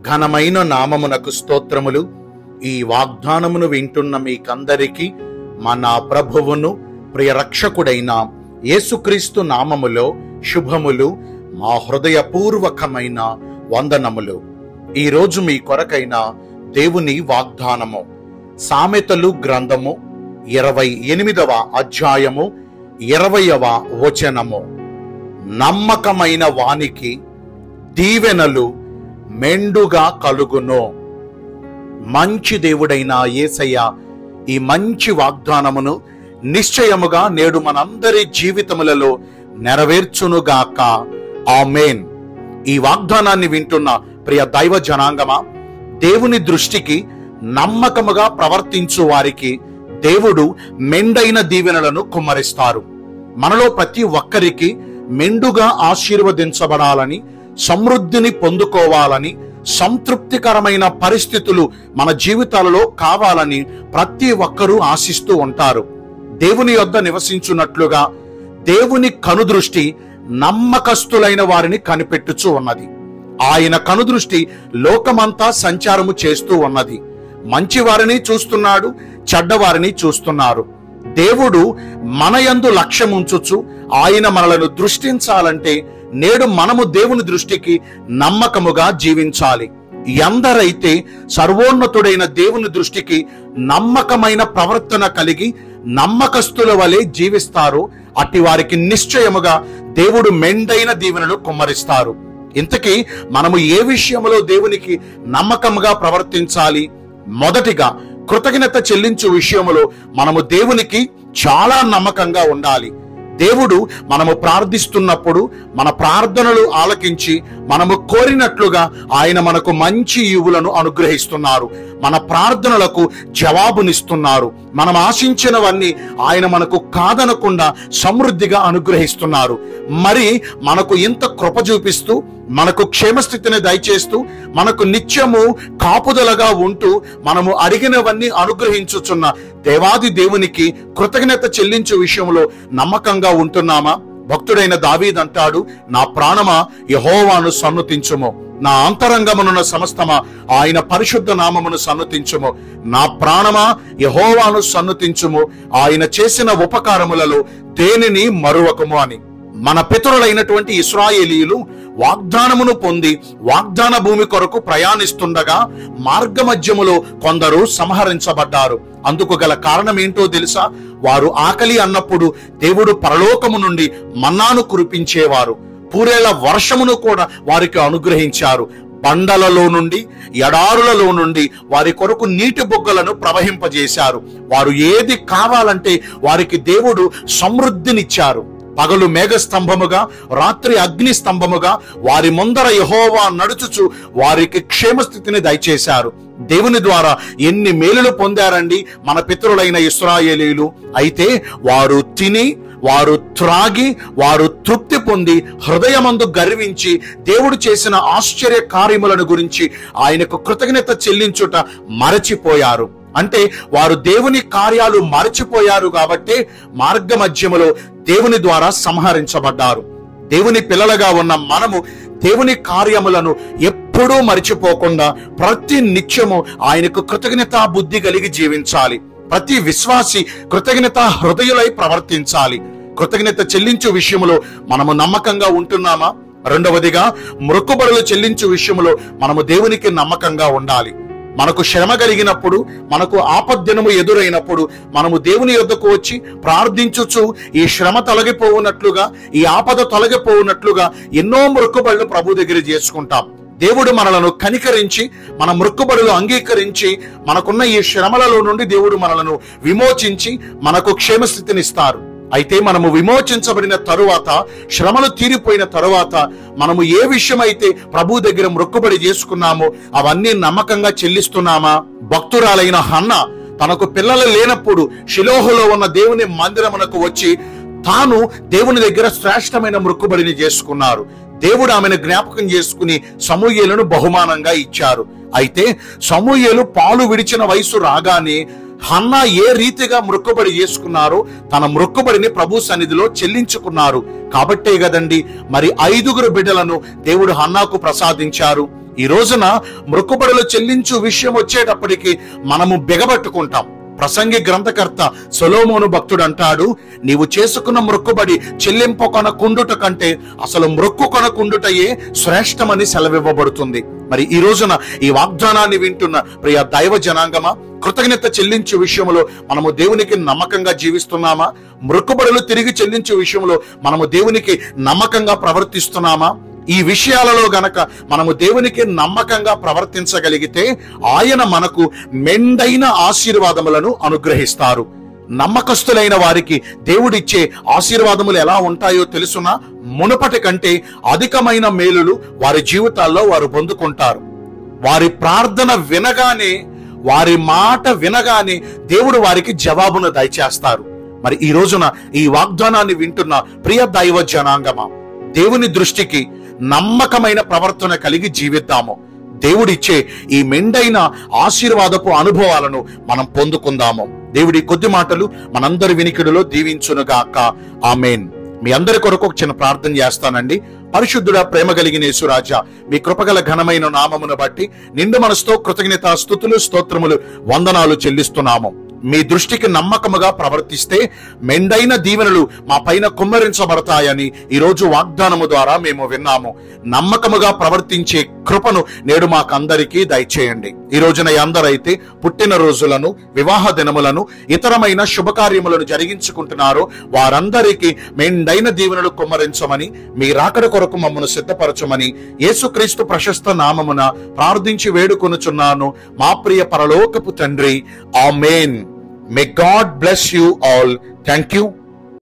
ఘనమైన నామమునకు స్తోత్రములు ఈ వాగ్దానమును వింటున్న మీకందరికీ మన ప్రభువును ప్రియ రక్షకుడైన యేసుక్రీస్తు నామములో శుభములు మా హృదయపూర్వకమైన వందనములు ఈరోజు మీ కొరకైన దేవుని వాగ్దానము సామెతలు గ్రంథము ఇరవై ఎనిమిదవ అధ్యాయము ఇరవయవ వచనము నమ్మకమైన వానికి దీవెనలు మెండుగా కలుగును మంచి దేవుడైన యేసయ్య ఈ మంచి వాగ్దానమును నిశ్చయముగా నేడు మనందరి జీవితములలో నెరవేర్చునుగాక ఆమేన్ ఈ వాగ్దానాన్ని వింటున్న ప్రియ దైవ జనాంగమా దేవుని దృష్టికి నమ్మకముగా ప్రవర్తించు వారికి దేవుడు మెండైన దీవెనలను కుమ్మరిస్తారు మనలో ప్రతి ఒక్కరికి మెండుగా ఆశీర్వదించబడాలని సమృద్ధిని పొందుకోవాలని సంతృప్తికరమైన పరిస్థితులు మన జీవితాలలో కావాలని ప్రతి ఒక్కరూ ఆశిస్తూ ఉంటారు దేవుని యొద్ద నివసించున్నట్లుగా దేవుని కనుదృష్టి నమ్మకస్తులైన వారిని కనిపెట్టుచు ఉన్నది ఆయన కనుదృష్టి లోకమంతా సంచారము చేస్తూ ఉన్నది మంచివారిని చూస్తున్నాడు చెడ్డవారిని చూస్తున్నారు దేవుడు మనయందు లక్ష్యముంచుచు ఆయన మనలను దృష్టించాలంటే నేడు మనము దేవుని దృష్టికి నమ్మకముగా జీవించాలి ఎందరైతే సర్వోన్నతుడైన దేవుని దృష్టికి నమ్మకమైన ప్రవర్తన కలిగి నమ్మకస్తుల వలె జీవిస్తారో అట్టి వారికి నిశ్చయముగా దేవుడు మెండైన దీవెనలు కుమ్మరిస్తారు ఇంతకీ మనము ఏ విషయంలో దేవునికి నమ్మకంగా ప్రవర్తించాలి మొదటిగా కృతజ్ఞత చెల్లించు విషయములో మనము దేవునికి చాలా నమ్మకంగా ఉండాలి దేవుడు మనము ప్రార్థిస్తున్నప్పుడు మన ప్రార్థనలు ఆలకించి మనము కోరినట్లుగా ఆయన మనకు మంచి ఈవులను అనుగ్రహిస్తున్నారు మన ప్రార్థనలకు జవాబునిస్తున్నారు మనం ఆశించినవన్నీ ఆయన మనకు కాదనకుండా సమృద్ధిగా అనుగ్రహిస్తున్నారు మరి మనకు ఇంత కృప చూపిస్తూ మనకు క్షేమస్థితిని దయచేస్తూ మనకు నిత్యము కాపుదలగా ఉంటూ మనము అడిగినవన్నీ అనుగ్రహించుచున్న దేవాది దేవునికి కృతజ్ఞత చెల్లించు విషయంలో నమ్మకంగా ఉంటున్నామా భక్తుడైన దావీద్ అంటాడు నా ప్రాణమా యహోవాను సన్నుతించుము నా అంతరంగమునున్న సమస్తమా ఆయన పరిశుద్ధ నామమును సన్నుతించుము నా ప్రాణమా యహోవాను సన్నుతించుము ఆయన చేసిన ఉపకారములలో దేనిని మరువకము అని మన పితరులైనటువంటి ఇస్రాయేలీలు వాగ్దానమును పొంది వాగ్దాన భూమి కొరకు ప్రయాణిస్తుండగా మార్గమధ్యములో కొందరు సంహరించబడ్డారు అందుకు గల కారణం ఏంటో తెలుసా వారు ఆకలి అన్నప్పుడు దేవుడు పరలోకము నుండి మన్నాను కురిపించేవారు పూరేళ్ల వర్షమును కూడా వారికి అనుగ్రహించారు బండలలో నుండి ఎడారులలో నుండి వారి కొరకు నీటి బొగ్గలను ప్రవహింపజేశారు వారు ఏది కావాలంటే వారికి దేవుడు సమృద్ధినిచ్చారు పగలు మేఘ స్తంభముగా రాత్రి అగ్ని స్తంభముగా వారి ముందర యహోవా నడుచుచు వారికి క్షేమస్థితిని దయచేశారు దేవుని ద్వారా ఎన్ని మేలులు పొందారండి మన పితరులైన ఇస్రాయేలీలు అయితే వారు తిని వారు త్రాగి వారు తృప్తి పొంది హృదయమందు గర్వించి దేవుడు చేసిన ఆశ్చర్య కార్యములను గురించి ఆయనకు కృతజ్ఞత చెల్లించుట మరచిపోయారు అంటే వారు దేవుని కార్యాలు మరచిపోయారు కాబట్టి మార్గ మధ్యములో దేవుని ద్వారా సంహరించబడ్డారు దేవుని పిల్లలుగా ఉన్న మనము దేవుని కార్యములను ఎప్పుడూ మరిచిపోకుండా ప్రతి నిత్యము ఆయనకు కృతజ్ఞతా బుద్ధి కలిగి జీవించాలి ప్రతి విశ్వాసి కృతజ్ఞత హృదయులై ప్రవర్తించాలి కృతజ్ఞత చెల్లించు విషయంలో మనము నమ్మకంగా ఉంటున్నామా రెండవదిగా మృక్కుబడులు చెల్లించు విషయంలో మనము దేవునికి నమ్మకంగా ఉండాలి మనకు శ్రమ కలిగినప్పుడు మనకు ఆపద్దినము ఎదురైనప్పుడు మనము దేవుని యొద్దకు వచ్చి ప్రార్థించుచు ఈ శ్రమ తొలగిపోవునట్లుగా ఈ ఆపద తొలగిపోవునట్లుగా ఎన్నో మృక్కుబడులు ప్రభు దగ్గర చేసుకుంటాం దేవుడు మనలను కనికరించి మన మృక్కుబడులు అంగీకరించి మనకున్న ఈ శ్రమలలో నుండి దేవుడు మనలను విమోచించి మనకు క్షేమస్థితినిస్తారు అయితే మనము విమోచించబడిన తరువాత శ్రమలు తీరిపోయిన తరువాత మనము ఏ విషయమైతే ప్రభు దగ్గర మొక్కుబడి చేసుకున్నామో అవన్నీ నమ్మకంగా చెల్లిస్తున్నామా భక్తురాలైన హన్న తనకు పిల్లలు లేనప్పుడు శిలోహులో ఉన్న దేవుని మందిరమునకు వచ్చి తాను దేవుని దగ్గర శ్రేష్టమైన మొక్కుబడిని చేసుకున్నారు దేవుడు ఆమెను జ్ఞాపకం చేసుకుని సమూయేలును బహుమానంగా ఇచ్చారు అయితే సమూయేలు పాలు విడిచిన వయసు రాగానే హన్నా ఏ రీతిగా మృక్కుబడి చేసుకున్నారో తన మృక్కుబడిని ప్రభు సన్నిధిలో చెల్లించుకున్నారు కాబట్టే కదండి మరి ఐదుగురు బిడ్డలను దేవుడు హన్నాకు ప్రసాదించారు ఈ రోజున మృక్కుబడులు చెల్లించు విషయం వచ్చేటప్పటికి మనము బిగబట్టుకుంటాం ప్రసంగి గ్రంథకర్త సొలోమోను భక్తుడు అంటాడు నీవు చేసుకున్న మృక్కుబడి చెల్లింపు కొనకుండుట కంటే అసలు మృక్కు కొనకుండుటయే శ్రేష్టమని సెలవివ్వబడుతుంది మరి ఈ రోజున ఈ వాగ్దానాన్ని వింటున్న ప్రియ దైవ జనాంగమా కృతజ్ఞత చెల్లించే విషయంలో మనము దేవునికి నమ్మకంగా జీవిస్తున్నామా మృక్కుబడులు తిరిగి చెల్లించే విషయంలో మనము దేవునికి నమ్మకంగా ప్రవర్తిస్తున్నామా ఈ విషయాలలో గనక మనము దేవునికి నమ్మకంగా ప్రవర్తించగలిగితే ఆయన మనకు మెండైన ఆశీర్వాదములను అనుగ్రహిస్తారు నమ్మకస్తులైన వారికి దేవుడిచ్చే ఆశీర్వాదములు ఎలా ఉంటాయో తెలుసునా మునుపటి కంటే అధికమైన మేలులు వారి జీవితాల్లో వారు పొందుకుంటారు వారి ప్రార్థన వినగానే వారి మాట వినగానే దేవుడు వారికి జవాబును దయచేస్తారు మరి ఈ రోజున ఈ వాగ్దానాన్ని వింటున్న ప్రియ దైవ జనాంగమా దేవుని దృష్టికి నమ్మకమైన ప్రవర్తన కలిగి జీవిద్దాము దేవుడిచ్చే ఈ మెండైన ఆశీర్వాదపు అనుభవాలను మనం పొందుకుందాము దేవుడి కొద్ది మాటలు మనందరి వినికిడిలో దీవించునుగాక ఆమెన్ మీ అందరి కొరకు ఒక చిన్న ప్రార్థన చేస్తానండి పరిశుద్ధుడా ప్రేమ కలిగిన యేసురాజా మీ కృపగల ఘనమైన నామమును బట్టి నిండు మనసుతో కృతజ్ఞత స్థుతులు స్తోత్రములు వందనాలు చెల్లిస్తున్నాము మీ దృష్టికి నమ్మకముగా ప్రవర్తిస్తే మెండైన దీవెనలు మా పైన కుమ్మరించబడతాయని ఈ రోజు వాగ్దానము ద్వారా మేము విన్నాము నమ్మకముగా ప్రవర్తించే కృపను నేడు మాకందరికీ దయచేయండి ఈ రోజున అందరైతే పుట్టిన రోజులను వివాహ దినములను ఇతరమైన శుభకార్యములను జరిగించుకుంటున్నారో వారందరికీ మెండైన దీవెనలు కుమ్మరించమని మీ రాకడ కొరకు మమ్మను సిద్ధపరచమని యేసుక్రీస్తు ప్రశస్త నామమున ప్రార్థించి వేడుకొనుచున్నాను మా ప్రియ పరలోకపు తండ్రి amen may God bless you all thank you